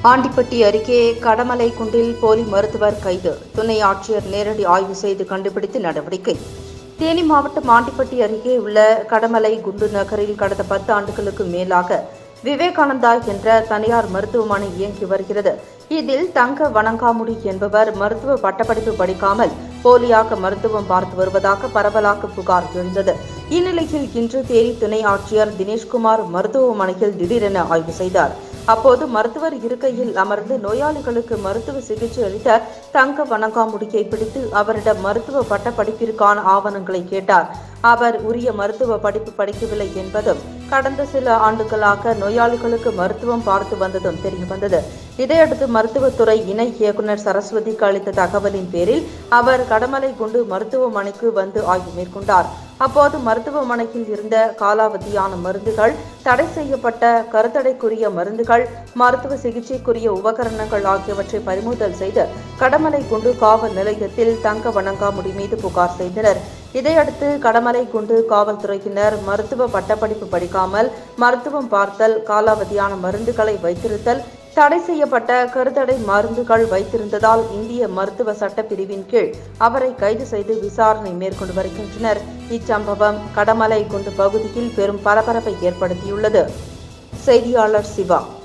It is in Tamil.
ஆண்டிப்பட்டி அருகே கடமலை குண்டில் போலி மருத்துவர் கைது துணை ஆட்சியர் நேரடி ஆய்வு செய்து கண்டுபிடித்து நடவடிக்கை தேனி மாவட்டம் ஆண்டிப்பட்டி அருகே உள்ள கடமலை குண்டு நகரில் கடந்த பத்து ஆண்டுகளுக்கு மேலாக விவேகானந்தா என்ற தனியார் மருத்துவமனை இயங்கி வருகிறது இதில் தங்க வணங்காமுடி என்பவர் மருத்துவ பட்டப்படிப்பு படிக்காமல் போலியாக மருத்துவம் பார்த்து வருவதாக பரவலாக புகார் எழுந்தது இந்நிலையில் இன்று தேனி துணை ஆட்சியர் தினேஷ்குமார் மருத்துவமனையில் திடீரென ஆய்வு செய்தார் அப்போது மருத்துவர் இருக்கையில் அமர்ந்து நோயாளிகளுக்கு மருத்துவ சிகிச்சை அளித்த தங்க வணங்காமுடியை பிடித்து அவரிடம் மருத்துவ பட்ட படிப்பிற்கான ஆவணங்களை கேட்டார் அவர் உரிய மருத்துவ படிப்பு படிக்கவில்லை என்பதும் கடந்த சில ஆண்டுகளாக நோயாளிகளுக்கு மருத்துவம் பார்த்து வந்ததும் தெரியவந்தது இதையடுத்து மருத்துவத்துறை இணை இயக்குநர் சரஸ்வதிக்கு அளித்த தகவலின் பேரில் அவர் கடமலை குண்டு மருத்துவமனைக்கு வந்து ஆய்வு மேற்கொண்டார் அப்போது மருத்துவமனையில் இருந்த காலாவதியான மருந்துகள் தடை செய்யப்பட்ட கருத்தடைக்குரிய மருந்துகள் மருத்துவ சிகிச்சைக்குரிய உபகரணங்கள் ஆகியவற்றை பறிமுதல் செய்து கடமலை குண்டு காவல் நிலையத்தில் தங்க வணங்காமுடி மீது புகார் செய்தனர் இதையடுத்து கடமலை குண்டு காவல்துறையினர் மருத்துவ பட்டப்படிப்பு படிக்காமல் மருத்துவம் பார்த்தல் காலாவதியான மருந்துகளை வைத்திருத்தல் தடை செய்யப்பட்ட கருத்தடை மருந்துகள் வைத்திருந்ததால் இந்திய மருத்துவ சட்டப்பிரிவின் கீழ் அவரை கைது செய்து விசாரணை மேற்கொண்டு வருகின்றனர் இச்சம்பவம் கடமலை குண்டு பகுதியில் பெரும் பரபரப்பை ஏற்படுத்தியுள்ளது செய்தியாளர் சிவா